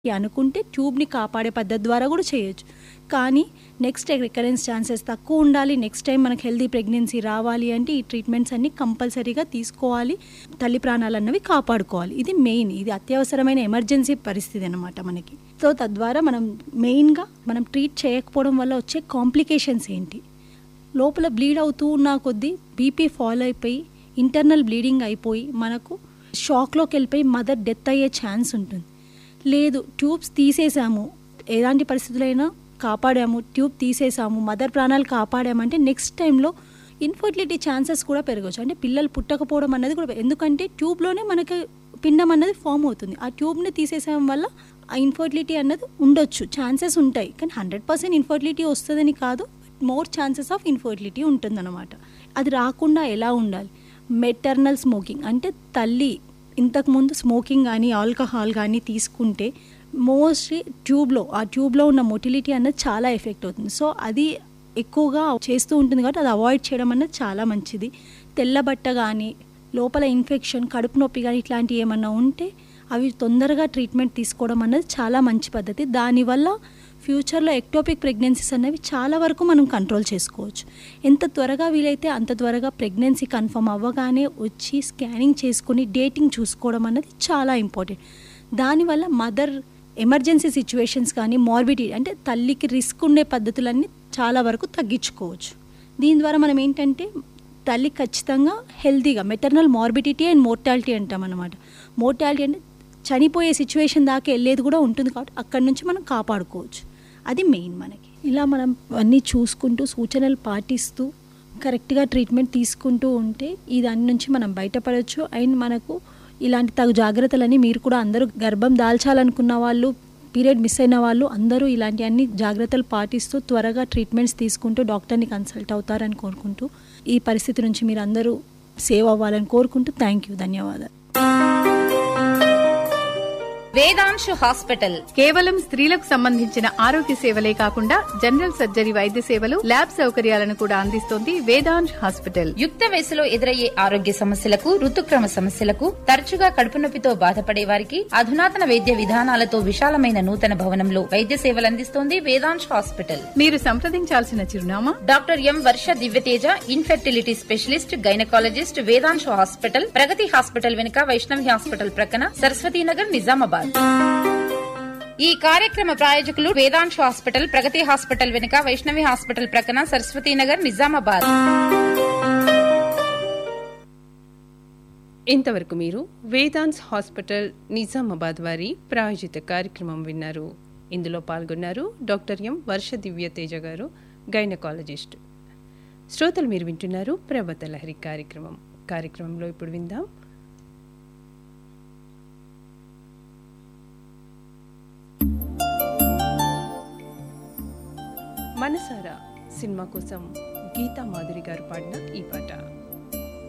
అనుకుంటే ట్యూబ్ని కాపాడే పద్ధతి ద్వారా కూడా చేయొచ్చు కానీ నెక్స్ట్ రికరెన్స్ ఛాన్సెస్ తక్కువ ఉండాలి నెక్స్ట్ టైం మనకు హెల్దీ ప్రెగ్నెన్సీ రావాలి అంటే ఈ ట్రీట్మెంట్స్ అన్ని కంపల్సరీగా తీసుకోవాలి తల్లి ప్రాణాలు అన్నవి కాపాడుకోవాలి ఇది మెయిన్ ఇది అత్యవసరమైన ఎమర్జెన్సీ పరిస్థితి అనమాట మనకి సో తద్వారా మనం మెయిన్గా మనం ట్రీట్ చేయకపోవడం వల్ల వచ్చే కాంప్లికేషన్స్ ఏంటి లోపల బ్లీడ్ అవుతూ ఉన్న కొద్దీ బీపీ ఫాలో అయిపోయి ఇంటర్నల్ బ్లీడింగ్ అయిపోయి మనకు షాక్లోకి వెళ్ళిపోయి మదర్ డెత్ అయ్యే ఛాన్స్ ఉంటుంది లేదు ట్యూబ్స్ తీసేసాము ఎలాంటి పరిస్థితులైనా కాపాడాము ట్యూబ్ తీసేసాము మదర్ ప్రాణాలు కాపాడామంటే నెక్స్ట్ టైంలో ఇన్ఫర్టిలిటీ ఛాన్సెస్ కూడా పెరగవచ్చు అంటే పిల్లలు పుట్టకపోవడం అన్నది కూడా ఎందుకంటే ట్యూబ్లోనే మనకి పిండం అన్నది ఫామ్ అవుతుంది ఆ ట్యూబ్ని తీసేసాం వల్ల ఆ ఇన్ఫర్టిలిటీ అన్నది ఉండొచ్చు ఛాన్సెస్ ఉంటాయి కానీ హండ్రెడ్ పర్సెంట్ ఇన్ఫర్టిలిటీ వస్తుందని కాదు మోర్ ఛాన్సెస్ ఆఫ్ ఇన్ఫర్టిలిటీ ఉంటుందన్నమాట అది రాకుండా ఎలా ఉండాలి మెటర్నల్ స్మోకింగ్ అంటే తల్లి ఇంతకుముందు స్మోకింగ్ కానీ ఆల్కహాల్ కానీ తీసుకుంటే మోస్ట్లీ ట్యూబ్లో ఆ ట్యూబ్లో ఉన్న మొటిలిటీ అన్నది చాలా ఎఫెక్ట్ అవుతుంది సో అది ఎక్కువగా చేస్తూ ఉంటుంది కాబట్టి అది అవాయిడ్ చేయడం అన్నది చాలా మంచిది తెల్లబట్ట కానీ లోపల ఇన్ఫెక్షన్ కడుపు నొప్పి కానీ ఇట్లాంటివి ఏమన్నా ఉంటే అవి తొందరగా ట్రీట్మెంట్ తీసుకోవడం అన్నది చాలా మంచి పద్ధతి దానివల్ల ఫ్యూచర్లో ఎక్టోపిక్ ప్రెగ్నెన్సీస్ అనేవి చాలా వరకు మనం కంట్రోల్ చేసుకోవచ్చు ఎంత త్వరగా వీలైతే అంత త్వరగా ప్రెగ్నెన్సీ కన్ఫర్మ్ అవ్వగానే వచ్చి స్కానింగ్ చేసుకుని డేటింగ్ చూసుకోవడం అన్నది చాలా ఇంపార్టెంట్ దానివల్ల మదర్ ఎమర్జెన్సీ సిచ్యువేషన్స్ కానీ మార్బిటీ అంటే తల్లికి రిస్క్ ఉండే పద్ధతులన్నీ చాలా వరకు తగ్గించుకోవచ్చు దీని ద్వారా మనం ఏంటంటే తల్లి ఖచ్చితంగా హెల్తీగా మెటర్నల్ మార్బిడిటీ అండ్ మోర్టాలిటీ అంటాం అనమాట మోర్టాలిటీ అంటే చనిపోయే సిచ్యువేషన్ దాకా వెళ్ళేది కూడా ఉంటుంది కాబట్టి అక్కడి నుంచి మనం కాపాడుకోవచ్చు అది మెయిన్ మనకి ఇలా మనం అన్నీ చూసుకుంటూ సూచనలు పాటిస్తూ కరెక్ట్గా ట్రీట్మెంట్ తీసుకుంటూ ఉంటే ఈ దాని నుంచి మనం బయటపడవచ్చు అండ్ మనకు ఇలాంటి తగు జాగ్రత్తలని మీరు కూడా అందరూ గర్భం దాల్చాలనుకున్న వాళ్ళు పీరియడ్ మిస్ అయిన వాళ్ళు అందరూ ఇలాంటి అన్ని జాగ్రత్తలు పాటిస్తూ త్వరగా ట్రీట్మెంట్స్ తీసుకుంటూ డాక్టర్ని కన్సల్ట్ అవుతారని కోరుకుంటూ ఈ పరిస్థితి నుంచి మీరు అందరూ సేవ్ అవ్వాలని కోరుకుంటూ థ్యాంక్ యూ ధన్యవాదాలు వేదాంశు హాస్పిటల్ కేవలం స్త్రీలకు సంబంధించిన ఆరోగ్య సేవలే కాకుండా జనరల్ సర్జరీ వైద్య సేవలు ల్యాబ్ సౌకర్యాలను కూడా అందిస్తోంది వేదాంశ్ హాస్పిటల్ యుక్త వయసులో ఎదురయ్యే ఆరోగ్య సమస్యలకు ఋతుక్రమ సమస్యలకు తరచుగా కడుపు నొప్పితో బాధపడే వారికి అధునాతన వైద్య విధానాలతో విశాలమైన నూతన భవనంలో వైద్య సేవలు అందిస్తోంది వేదాంశ్ హాస్పిటల్ మీరు సంప్రదించాల్సిన చిరునామా doctor M Varsha Divyateja infertility specialist gynaecologist Vedanshu hospital Pragati hospital వెనుక వైష్ణవి హాస్పిటల్ ప్రక్కన సరస్వతీనగర్ నిజామాబాద్ ఈ కార్యక్రమ ప్రాయోజకులు వేదాంశు హాస్పిటల్ ప్రగతి హాస్పిటల్ వెనుక వైష్ణవి హాస్పిటల్ ప్రక్కన సరస్వతీనగర్ నిజామాబాద్ ఇంతవరకు మీరు వేదాంత్ హాస్పిటల్ నిజామాబాద్ వారి ప్రాయోజిత కార్యక్రమం విన్నారు ఇందులో పాల్గొన్నారు డాక్టర్ ఎం వర్ష దివ్య తేజ గారు గైనకాలజిస్ట్ శ్రోతలు మీరు వింటున్నారు ప్రభత లహరి కార్యక్రమం కార్యక్రమంలో ఇప్పుడు విందాం మనసారా సినిమా కోసం గీతా మాధురి గారు పాడిన ఈ పాట